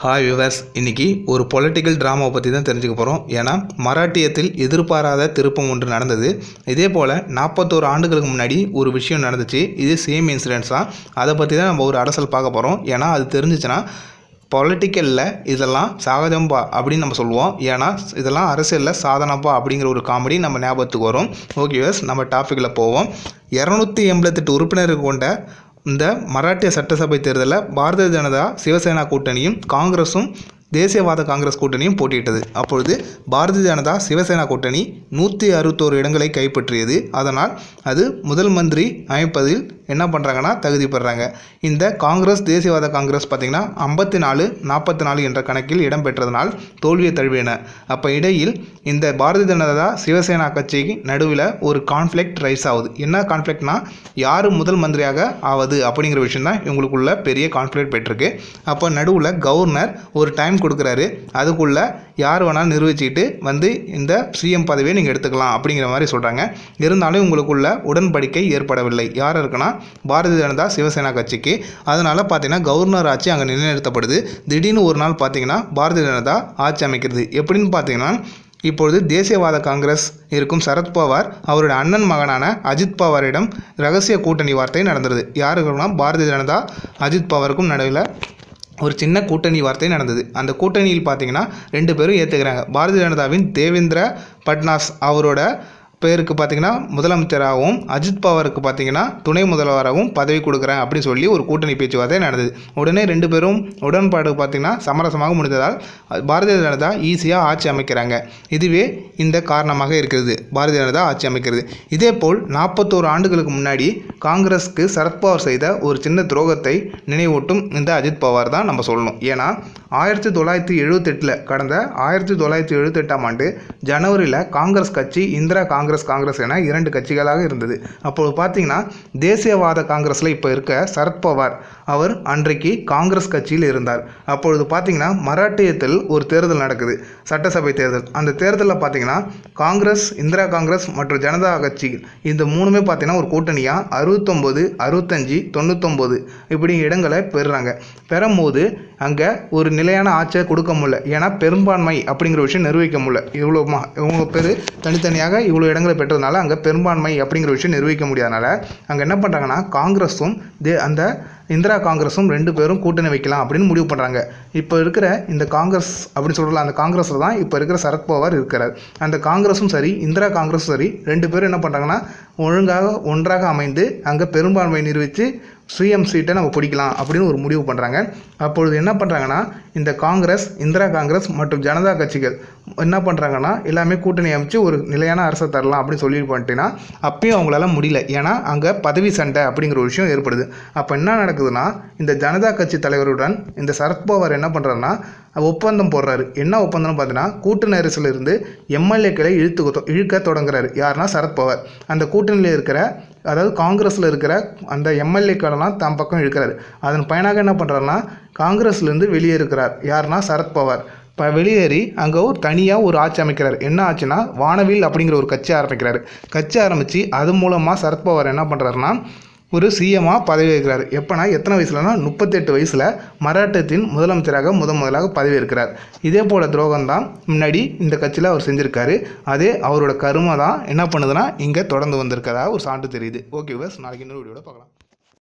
hi viewers இன்னைக்கு ஒரு political ட்ராமாவை பற்றி தான் தெரிஞ்சுக்க போகிறோம் ஏன்னா மராட்டியத்தில் எதிர்பாராத திருப்பம் ஒன்று நடந்தது இதே போல் நாற்பத்தோரு ஆண்டுகளுக்கு முன்னாடி ஒரு விஷயம் நடந்துச்சு இது சேம் இன்சிடென்ட்ஸ் தான் அதை பற்றி தான் நம்ம ஒரு அரசல் பார்க்க போகிறோம் ஏன்னா அது தெரிஞ்சிச்சுன்னா பொலிட்டிக்கலில் இதெல்லாம் சாகதம்பா அப்படின்னு நம்ம சொல்லுவோம் ஏன்னா இதெல்லாம் அரசியலில் சாதனப்பா அப்படிங்கிற ஒரு காமெடி நம்ம ஞாபகத்துக்கு வரும் ஓகே விவர்ஸ் நம்ம டாப்பிக்கில் போவோம் இரநூத்தி எண்பத்தெட்டு உறுப்பினர்கள் கொண்ட இந்த மராட்டிய சட்டசபை தேர்தலில் பாரதிய ஜனதா சிவசேனா கூட்டணியும் காங்கிரஸும் தேசியவாத காங்கிரஸ் கூட்டணியும் போட்டியிட்டது அப்பொழுது பாரதிய ஜனதா சிவசேனா கூட்டணி நூற்றி அறுபத்தோரு இடங்களை கைப்பற்றியது அதனால் அது முதல் மந்திரி அமைப்பதில் என்ன பண்ணுறாங்கன்னா தகுதி பெறுறாங்க இந்த காங்கிரஸ் தேசியவாத காங்கிரஸ் பார்த்திங்கன்னா ஐம்பத்தி நாலு நாற்பத்தி நாலு என்ற கணக்கில் இடம் பெற்றதனால் தோல்வியை தழுவின அப்போ இடையில் இந்த பாரதிய ஜனதா சிவசேனா கட்சிக்கு நடுவில் ஒரு கான்ஃப்ளிக்ட் ரைஸ் ஆகுது என்ன கான்ஃப்ளிக்ட்னா யார் முதல் மந்திரியாக ஆவது அப்படிங்கிற விஷயம் தான் இவங்களுக்குள்ள பெரிய கான்ஃப்ளிக்ட் பெற்றிருக்கு அப்போ நடுவில் கவர்னர் ஒரு டைம் கொடுக்குறாரு அதுக்குள்ளே யார் வேணாலும் நிர்வகிச்சுக்கிட்டு வந்து இந்த சிஎம் பதவியை நீங்கள் எடுத்துக்கலாம் அப்படிங்கிற மாதிரி சொல்கிறாங்க இருந்தாலும் உங்களுக்குள்ள உடன்படிக்கை ஏற்படவில்லை யார் இருக்குன்னா பாரதிய ஜனதா சிவசேனா கட்சிக்கு அதனால் பார்த்தீங்கன்னா கவர்னர் ஆட்சி அங்கே நிலைநிறுத்தப்படுது திடீர்னு ஒரு நாள் பார்த்தீங்கன்னா பாரதிய ஜனதா ஆட்சி அமைக்கிறது எப்படின்னு பார்த்தீங்கன்னா இப்பொழுது தேசியவாத காங்கிரஸ் இருக்கும் சரத்பவார் அவருடைய அண்ணன் மகனான அஜித் பவாரிடம் ரகசிய கூட்டணி வார்த்தை நடந்தது யாருக்குன்னா பாரதிய ஜனதா அஜித் பவாருக்கும் நடுவில் ஒரு சின்ன கூட்டணி வார்த்தை நடந்தது அந்த கூட்டணியில் பார்த்தீங்கன்னா ரெண்டு பேரும் ஏற்றுக்கிறாங்க பாரதிய ஜனதாவின் தேவேந்திர பட்னாஸ் அவரோட பேருக்கு பார்த்தீங்கன்னா முதலமைச்சராகவும் அஜித் பவாருக்கு பார்த்தீங்கன்னா துணை முதல்வராகவும் பதவி கொடுக்குறேன் அப்படின்னு சொல்லி ஒரு கூட்டணி பேச்சுவார்த்தை நடந்தது உடனே ரெண்டு பேரும் உடன்பாடு பார்த்தீங்கன்னா சமரசமாக முடிந்ததால் பாரதிய ஜனதா ஈஸியாக ஆட்சி அமைக்கிறாங்க இதுவே இந்த காரணமாக இருக்கிறது பாரதிய ஜனதா ஆட்சி அமைக்கிறது இதே போல் நாற்பத்தோரு ஆண்டுகளுக்கு முன்னாடி காங்கிரஸுக்கு சரத்பவார் செய்த ஒரு சின்ன துரோகத்தை நினைவூட்டும் இந்த அஜித் பவார் தான் நம்ம சொல்லணும் ஏன்னா ஆயிரத்தி தொள்ளாயிரத்தி எழுபத்தெட்டில் கடந்த ஆயிரத்தி தொள்ளாயிரத்தி எழுபத்தெட்டாம் ஆண்டு ஜனவரியில் காங்கிரஸ் கட்சி இந்திரா காங்கிரஸ் காங்கிரஸ் என இரண்டு கட்சிகளாக இருந்தது அப்போது பார்த்தீங்கன்னா தேசியவாத காங்கிரஸில் இப்போ இருக்க சரத்பவார் அவர் அன்றைக்கு காங்கிரஸ் கட்சியில் இருந்தார் அப்பொழுது பார்த்தீங்கன்னா மராட்டியத்தில் ஒரு தேர்தல் நடக்குது சட்டசபை தேர்தல் அந்த தேர்தலில் பார்த்தீங்கன்னா காங்கிரஸ் இந்திரா காங்கிரஸ் மற்றும் ஜனதா கட்சி இந்த மூணுமே பார்த்தீங்கன்னா ஒரு கூட்டணியாக அறுபத்தொம்போது அறுபத்தஞ்சி தொண்ணூத்தொம்போது இப்படி இடங்களை பெறுறாங்க பெறும்போது அங்கே ஒரு நிலையான ஆட்சியை கொடுக்க முடியல ஏன்னா பெரும்பான்மை அப்படிங்கிற விஷயம் நிர்வகிக்க முடியல இவ்வளோ மா இவங்க பேர் தனித்தனியாக இவ்வளோ இடங்களை பெற்றதுனால அங்கே பெரும்பான்மை அப்படிங்கிற விஷயம் நிர்வகிக்க முடியாதனால அங்கே என்ன பண்ணுறாங்கன்னா காங்கிரஸும் தே அந்த இந்திரா காங்கிரஸும் ரெண்டு பேரும் கூட்டணி வைக்கலாம் அப்படின்னு முடிவு பண்ணுறாங்க இப்போ இருக்கிற இந்த காங்கிரஸ் அப்படின்னு சொல்கிறல அந்த காங்கிரஸில் தான் இப்போ இருக்கிற சரத்பவார் இருக்கிறார் அந்த காங்கிரஸும் சரி இந்திரா காங்கிரஸும் சரி ரெண்டு பேரும் என்ன பண்ணுறாங்கன்னா ஒழுங்காக ஒன்றாக அமைந்து அங்கே பெரும்பான்மை நிரூபித்து சிஎம் சீட்டை நம்ம பிடிக்கலாம் அப்படின்னு ஒரு முடிவு பண்ணுறாங்க அப்பொழுது என்ன பண்ணுறாங்கன்னா இந்த காங்கிரஸ் இந்திரா காங்கிரஸ் மற்றும் ஜனதா கட்சிகள் என்ன பண்ணுறாங்கன்னா எல்லாமே கூட்டணி அமைச்சு ஒரு நிலையான அரசை தரலாம் அப்படின்னு சொல்லி பண்ணிட்டீங்கன்னா அப்பயும் அவங்களால முடியல ஏன்னா அங்கே பதவி சண்டை அப்படிங்கிற ஒரு விஷயம் ஏற்படுது அப்போ என்ன நடக்குதுன்னா இந்த ஜனதா கட்சி தலைவருடன் இந்த சரத்பவார் என்ன பண்ணுறாருன்னா ஒப்பந்தம் போடுறாரு என்ன ஒப்பந்தம் பார்த்தீங்கன்னா கூட்டு நெரிசலில் இருந்து எம்எல்ஏக்களை இழுத்து இழுக்க தொடங்குறாரு யாருன்னா சரத்பவார் அந்த கூட்டணியில் இருக்கிற அதாவது காங்கிரஸில் இருக்கிற அந்த எம்எல்ஏக்களெல்லாம் தம் பக்கம் இழுக்கிறாரு அதன் பயனாக என்ன பண்ணுறாருன்னா காங்கிரஸ்லேருந்து வெளியே இருக்கிறார் யாருன்னா சரத்பவார் இப்போ வெளியேறி அங்கே ஒரு தனியாக ஒரு ஆட்சி அமைக்கிறார் என்ன ஆச்சுன்னா வானவில் அப்படிங்கிற ஒரு கட்சி ஆரம்பிக்கிறாரு கட்சி ஆரம்பித்து அது மூலமாக சரத்பவார் என்ன பண்ணுறாருன்னா ஒரு சிஎம்மாக பதவி ஏற்கிறார் எப்போனா எத்தனை வயசுலனா முப்பத்தெட்டு வயசில் மராட்டத்தின் முதலமைச்சராக முத முதலாக பதவி இருக்கிறார் இதே போல் துரோகம் தான் முன்னாடி இந்த கட்சியில் அவர் செஞ்சுருக்காரு அதே அவரோட கருமை தான் என்ன பண்ணுதுன்னா இங்கே தொடர்ந்து வந்திருக்கதா ஒரு சான்று தெரியுது ஓகே பஸ் நாளைக்கு இன்னொரு வீடியோட பார்க்கலாம்